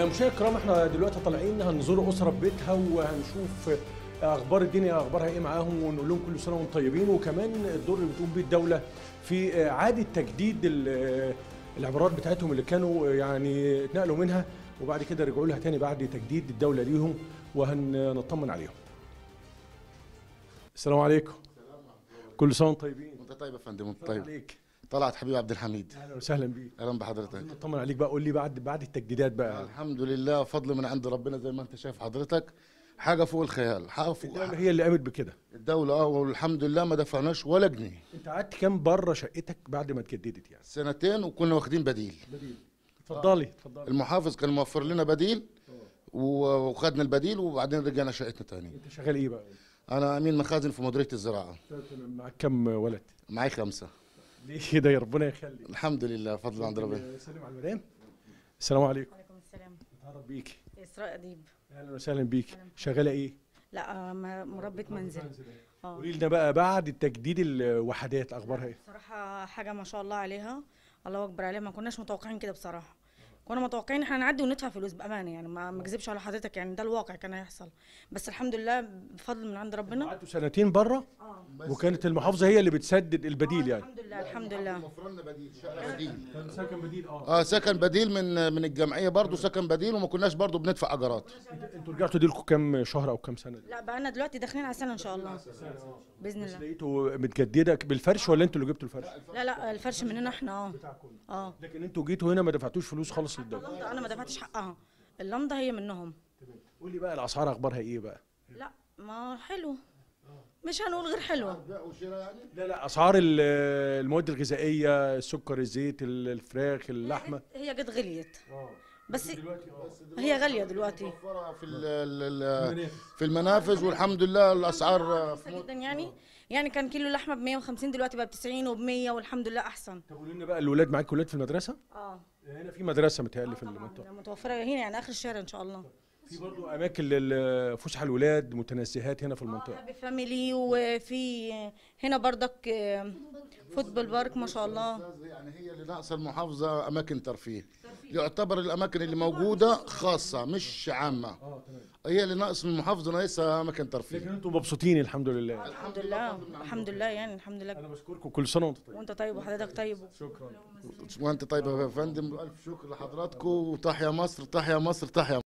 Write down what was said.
مشاهدينا الكرام احنا دلوقتي طالعين هنزور اسره في بيتها وهنشوف اخبار الدنيا اخبارها ايه معاهم ونقول لهم كل سنه وانتم طيبين وكمان الدور اللي بتقوم بيه الدوله في اعاده تجديد ال- العبارات بتاعتهم اللي كانوا يعني اتنقلوا منها وبعد كده رجعوا لها تاني بعد تجديد الدوله ليهم وهنطمن عليهم. السلام عليكم. كل سنه وانتم طيبين. وانت طيب يا فندم وانت طيب طيب عليك. طلعت حبيبي عبد الحميد اهلا وسهلا بيك. اهلا بحضرتك نطمن عليك بقى قول لي بعد بعد التجديدات بقى الحمد لله فضل من عند ربنا زي ما انت شايف حضرتك حاجه فوق الخيال حاجه فوق الدوله هي اللي قامت بكده. الدوله اه والحمد لله ما دفعناش ولا جنيه انت قعدت كام بره شقتك بعد ما اتجددت يعني سنتين وكنا واخدين بديل اتفضلي اتفضلي المحافظ كان موفر لنا بديل و- وخدنا البديل وبعدين رجعنا شقتنا تاني انت شغال ايه بقى انا امين مخازن في مديريه الزراعه معاك كام ولد معي خمسه ليه كده يا ربنا يخليك الحمد لله فضل من عند ربنا سلم على المدام السلام عليكم وعليكم السلام اتعرف بيك اسراء اديب اهلا وسهلا بيك شغاله ايه لا آه، م- مربة منزل اه قولي لنا بقى بعد تجديد الوحدات اخبارها ايه بصراحة حاجة ما شاء الله عليها الله اكبر عليها ما كناش متوقعين كده بصراحة كنا متوقعين احنا نعدي وندفع فلوس بامانه يعني ما ما اكذبش على حضرتك يعني ده الواقع كان هيحصل بس الحمد لله بفضل من عند ربنا قعدتوا سنتين بره وكانت المحافظه هي اللي بتسدد البديل يعني الحمد لله الحمد لله موفر لنا بديل شقه بديل كان سكن بديل اه اه سكن بديل من من الجمعيه برضه سكن بديل وما كناش برضه بندفع اجارات انتوا رجعتوا دي لكم كام شهر او كام سنه لا بقى دلوقتي داخلين على سنه ان شاء الله باذن بس الله لقيتوا متجدده بالفرش ولا انتوا اللي جبتوا الفرش لا لا الفرش مننا احنا اه اه لكن انتوا جيتوا هنا ما دفعتوش فلوس خالص للدوله اللمضه انا ما دفعتش حقها اللمضه هي منهم قولي بقى الاسعار اخبارها ايه بقى لا ما حلو مش هنقول غير حلوه لا لا اسعار ال- المواد الغذائيه السكر الزيت ال- الفراخ اللحمه هي جت غليت بس دلوقتي اه هي غاليه دلوقتي موفرة في ال- ال- ال- في المنافذ والحمد لله الاسعار كويسة جدا يعني يعني كان كيلو لحمه ب 150 دلوقتي بقى ب 90 وب 100 والحمد لله احسن طب قولي لنا بقى الاولاد معاك ولاد في المدرسه اه هنا في مدرسه متهيألي في طبعا المنطقه متوفره هنا يعني اخر الشارع ان شاء الله في برضو اماكن للفسح الولاد متنزهات هنا في المنطقه هابي فاميلي وفي هنا بردك آه، فوتبول بارك ما شاء الله يعني هي اللي ناقصه المحافظه اماكن ترفيه يعتبر الاماكن اللي موجوده خاصه مش عامه هي اللي ناقص من المحافظه ناقصها اماكن لكن ترفيه انتم مبسوطين الحمد لله الحمد لله الحمد لله يعني الحمد انا لله بشكركم كل سنه وانتم طيبين وانت طيب وحضرتك طيب شكرا وانت طيب يا فندم الف شكر لحضراتكم وتحيا مصر تحيا مصر تحيا